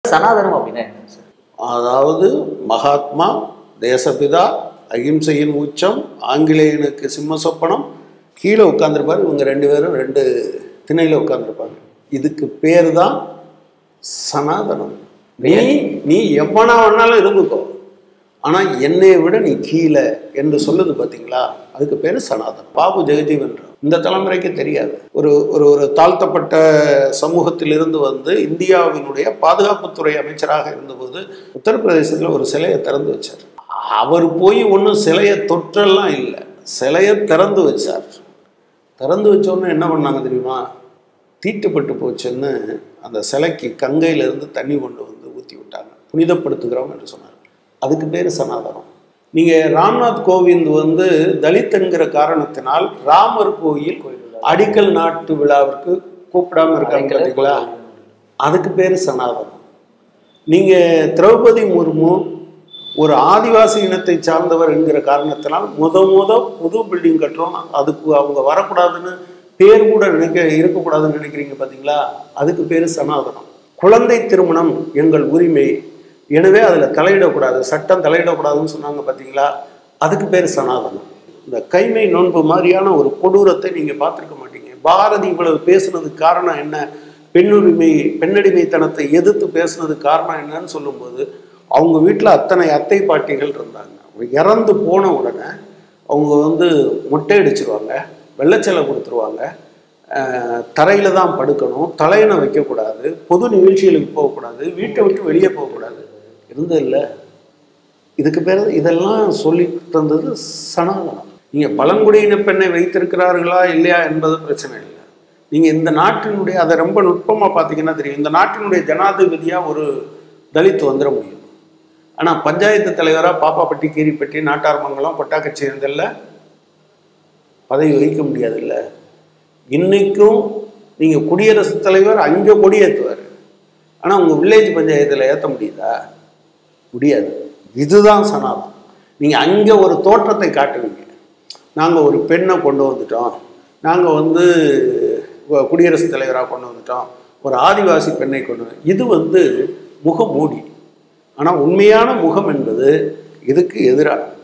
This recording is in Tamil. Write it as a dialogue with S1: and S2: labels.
S1: சனாதனம் அப்படின்னா என்ன சார்
S2: அதாவது மகாத்மா தேசபிதா அகிம்சையின் உச்சம் ஆங்கிலேயனுக்கு சிம்ம சொப்பனம் கீழே உட்காந்துருப்பாரு இவங்க ரெண்டு பேரும் ரெண்டு திணையில் உட்காந்துருப்பாங்க இதுக்கு பேர் தான் சனாதனம் நீ நீ எவ்வளோ வேணாலும் இருந்துக்கோ ஆனால் என்னை விட நீ கீழே என்று சொல்லுது பார்த்தீங்களா அதுக்கு பேர் சனாதனம் பாபு ஜெகஜீவன் ராம் இந்த தலைமுறைக்கு தெரியாது ஒரு ஒரு ஒரு தாழ்த்தப்பட்ட சமூகத்திலிருந்து வந்து இந்தியாவினுடைய பாதுகாப்புத்துறை அமைச்சராக இருந்தபோது உத்தரப்பிரதேசத்தில் ஒரு சிலையை திறந்து வச்சார் அவர் போய் ஒன்றும் சிலையை தொற்றெல்லாம் இல்லை சிலையை திறந்து வச்சார் திறந்து வச்சோன்னு என்ன பண்ணாங்க தெரியுமா தீட்டுப்பட்டு போச்சுன்னு அந்த சிலைக்கு கங்கையிலிருந்து தண்ணி கொண்டு வந்து ஊற்றி விட்டாங்க புனிதப்படுத்துகிறோம் என்று சொன்னார் அதுக்கு பேர் சனாதனம் நீங்கள் ராம்நாத் கோவிந்த் வந்து தலித் என்கிற காரணத்தினால் ராமர் கோயில் அடிக்கல் நாட்டு விழாவிற்கு கூப்பிடாம இருக்காங்க பார்த்தீங்களா அதுக்கு பேர் சனாதனம் நீங்கள் திரௌபதி முர்மு ஒரு ஆதிவாசி இனத்தை சார்ந்தவர் என்கிற காரணத்தினால் முத முத புது பில்டிங் கட்டுறோம் அதுக்கு அவங்க வரக்கூடாதுன்னு பேர் கூட நினைக்க இருக்கக்கூடாதுன்னு நினைக்கிறீங்க பார்த்தீங்களா அதுக்கு பேர் சனாதனம் குழந்தை திருமணம் எங்கள் உரிமை எனவே அதில் தலையிடக்கூடாது சட்டம் தலையிடக்கூடாதுன்னு சொன்னாங்க பார்த்தீங்களா அதுக்கு பேர் சனாதனம் இந்த கைமை நோன்பு மாதிரியான ஒரு கொடூரத்தை நீங்கள் பார்த்துருக்க மாட்டீங்க பாரதி இவ்வளவு பேசுனதுக்கு காரணம் என்ன பெண்ணுரிமை பெண்ணடிமைத்தனத்தை எதிர்த்து பேசுனதுக்கு காரணம் என்னன்னு சொல்லும்போது அவங்க வீட்டில் அத்தனை அத்தை பாட்டிகள் இருந்தாங்க அவங்க இறந்து போன உடனே அவங்க வந்து மொட்டை அடிச்சிருவாங்க வெள்ளச்சலை கொடுத்துருவாங்க தரையில் தான் படுக்கணும் தலையணை வைக்கக்கூடாது பொது நிகழ்ச்சிகளுக்கு போகக்கூடாது வீட்டை விட்டு வெளியே போகக்கூடாது இருந்ததில்ல இதுக்கு பேர் இதெல்லாம் சொல்லி தந்தது சனாதனம் நீங்கள் பழங்குடியின பெண்ணை வைத்திருக்கிறார்களா இல்லையா என்பது பிரச்சனை இல்லை நீங்கள் இந்த நாட்டினுடைய அதை ரொம்ப நுட்பமாக பார்த்தீங்கன்னா தெரியும் இந்த நாட்டினுடைய ஜனாதிபதியாக ஒரு தலித் வந்துட முடியும் ஆனால் பஞ்சாயத்து தலைவராக பாப்பாப்பட்டி கீரிப்பட்டி நாட்டார்மங்கலம் கொட்டாக்கச்சி இருந்தல்ல பதவி வகிக்க முடியாதுல்ல இன்னைக்கும் நீங்கள் குடியரசுத் தலைவர் அங்கே கொடியேற்றுவார் ஆனால் உங்கள் வில்லேஜ் பஞ்சாயத்தில் ஏற்ற முடியுதா முடியாது இதுதான் சனாதனம் நீங்கள் அங்கே ஒரு தோற்றத்தை காட்டுவீங்க நாங்கள் ஒரு பெண்ணை கொண்டு வந்துட்டோம் நாங்கள் வந்து கு- குடியரசுத் தலைவராக கொண்டு வந்துட்டோம் ஒரு ஆதிவாசி பெண்ணை கொண்டு வந்து இது வந்து முகமூடி ஆனால் உண்மையான முகம் என்பது இதுக்கு எதிரானது